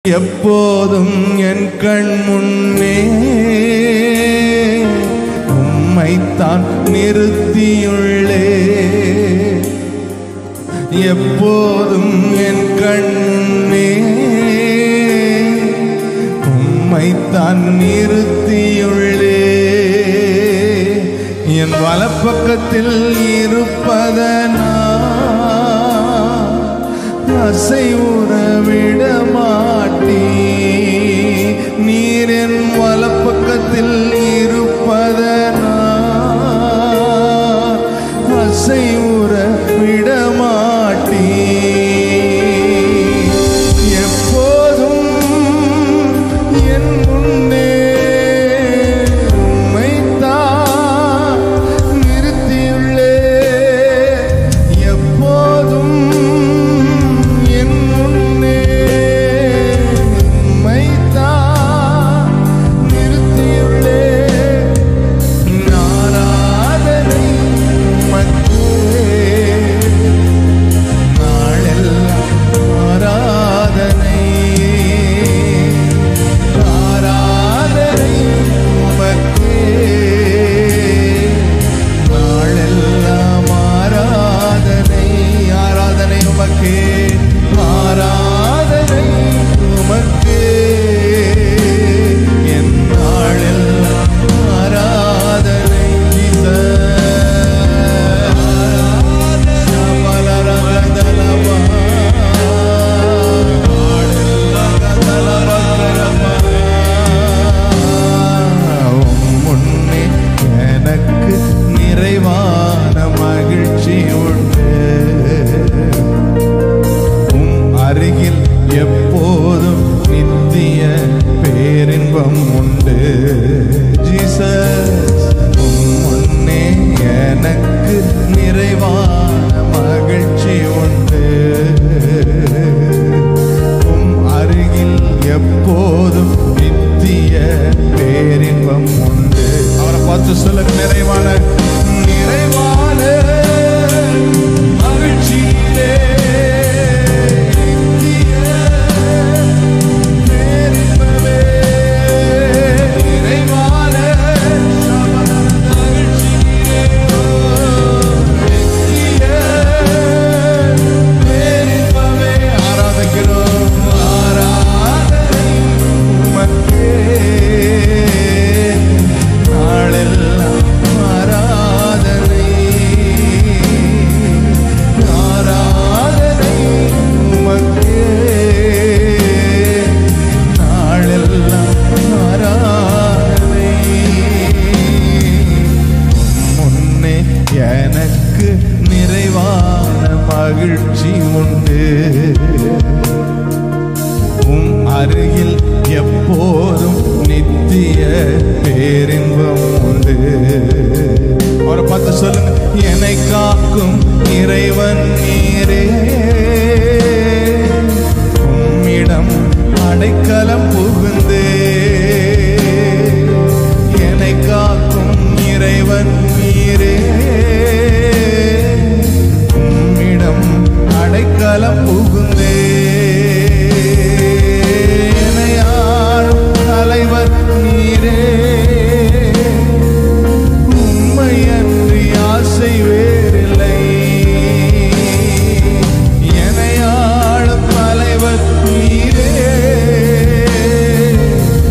எப்போதும் என் கண் முன்னே உம்மைத்தான் நிறுத்தியுள்ளே எப்போதும் என் கண் முன்னே உம்மைத்தான் நிறுத்தியுள்ளே என் வலப்பக்கத்தில் இருப்பதனா அசைவுற விட மாட்டீ நீர் என் வலப்பக்கத்தில் இருப்பதனா அசைவுற விட மாட்டீ எப்போதும் என் முன்னே உம்மைத்தான் நிறுத்தியுள்ளே எப்போதும் என் முன்னே உம்மைத்தான் நிறுத்தியுள்ளே ஆராதனை உமக்கே நாளெல்லாம் ஆராதனை ஆராதனை உமக்கே நாளெல்லாம் ஆராதனை ஆராதனை உமக்கே ஆராதனை உமக்கே என் நாளெல்லாம் ஆராதனை முன்னே எனக்கு நிறைவான மகிழ்ச்சி உண்டு உம் அருகில் எப்போதும் நித்திய பேரின்பம் உண்டு ஜீசஸ் உம் முன்னே எனக்கு நிறைவான மகிழ்ச்சி உண்டு உம் அருகில் எப்போதும் நித்திய பேரின்பம் உண்டு அவரை பார்த்து சொல்லுங்க நிறைவான நிறைவான மகிழ்ச்சியிலே நித்திய பேரின்பமே நிறைவான மகிழ்ச்சியிலே நித்திய பேரின்பமே ஆராதிக்கிறோம் ஆராதனை உமக்கே நாளெல்லாம் ஆராதனை ஆராதனை உமக்கே நாளெல்லாம் ஆராதனை முன்னே எனக்கு நிறைவான மகிழ்ச்சி உண்டு உம் அருகில் எப்போதும் நித்திய பேரின்பம் உண்டு அவரை பார்த்து சொல்லுங்க என்னை காக்கும் இறைவன் நீரே உம்மிடம் அடைக்கலம் புகுந்தே என்னை காக்கும் இறைவன் நீரே உம்மிடம் அடைக்கலம் புகுந்தே என்னை ஆளும் தலைவர் நீரே உம்மையன்றி ஆசை வேறில்லை என்னை ஆளும் தலைவர் நீரே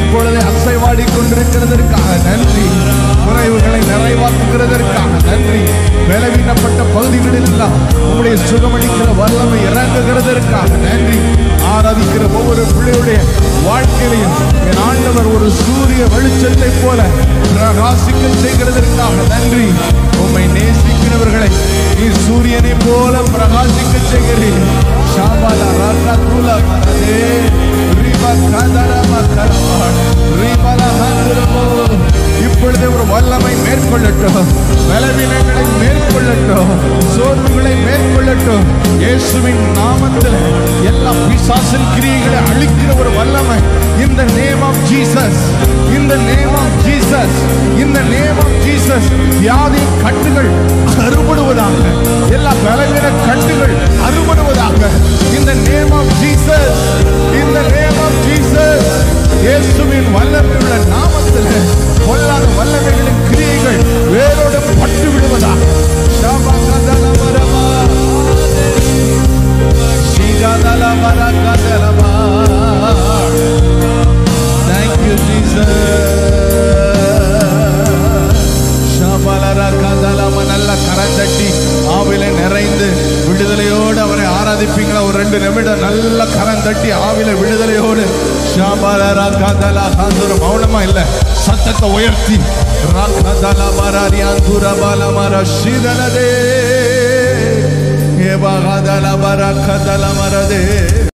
இப்பொழுதே அசைவாடி கொண்டிருக்கிறதற்காக நன்றி குறைவுகளை நிறைவாக்குகிறதற்காக நன்றி பலவீனப்பட்ட பகுதிகளில் எல்லாம் உங்களுடைய சுகமளிக்கிற வல்லமை இறங்குகிறதற்காக நன்றி ஆராதிக்கிற ஒவ்வொரு பிள்ளையுடைய வாழ்க்கையிலையும் என் ஆண்டவர் ஒரு சூரிய வெளிச்சத்தை போல பிரகாசிக்க செய்கிறதற்காக நன்றி உம்மை நேசிக்கிறவர்களை நீ சூரியனை போல பிரகாசிக்க செய்கிறீர் ஷாபால ராக்கா தூல மரதே ரீபா கதரம கரமா ரீபல ஹந்திரமோ இப்பொழுது ஒரு வல்லமை மேற்கொள்ளட்டும் பலவீனங்களை மேற்கொள்ளட்டும் சோர்வுகளை மேற்கொள்ளட்டும் இயேசுவின் நாமத்தில் எல்லா பிசாசின் கிரியைகளை அழிக்கிற ஒரு வல்லமை இந்த நேம் ஆஃப் ஜீசஸ் இந்த நேம் ஆஃப் ஜீசஸ் இந்த நேம் ஆஃப் ஜீசஸ் வியாதி கட்டுகள் அறுபடுவதாக எல்லா பலவீன கட்டுகள் அறுபடுவதாக இந்த நேம் ஆஃப் ஜீசஸ் இந்த நேம் ஆஃப் ஜீசஸ் இயேசுவின் வல்லமையுள்ள நாமத்தில் பொல்லாத வல்லமைகளின் கிரியைகள் வேரோடு பட்டு விடுவதாக ஷாபா கதல வரமா ஸ்ரீகாதல வர கதலமா Thank you, Jesus. ஷாபாலர கதலம நல்ல கரந்தட்டி ஆவில நிறைந்து விடுதலையோடு அவரை ஆராதிப்பீங்களா ஒரு ரெண்டு நிமிடம் நல்ல கரந்தட்டி ஆவில விடுதலையோடு ஷாபாலர கதலா காந்தூர மௌனமா இல்ல சத்தத்தை உயர்த்தி ராகதல மராரியாந்தூர பல மர ஷிரனதே ஏ பகதல மர கதல மரதே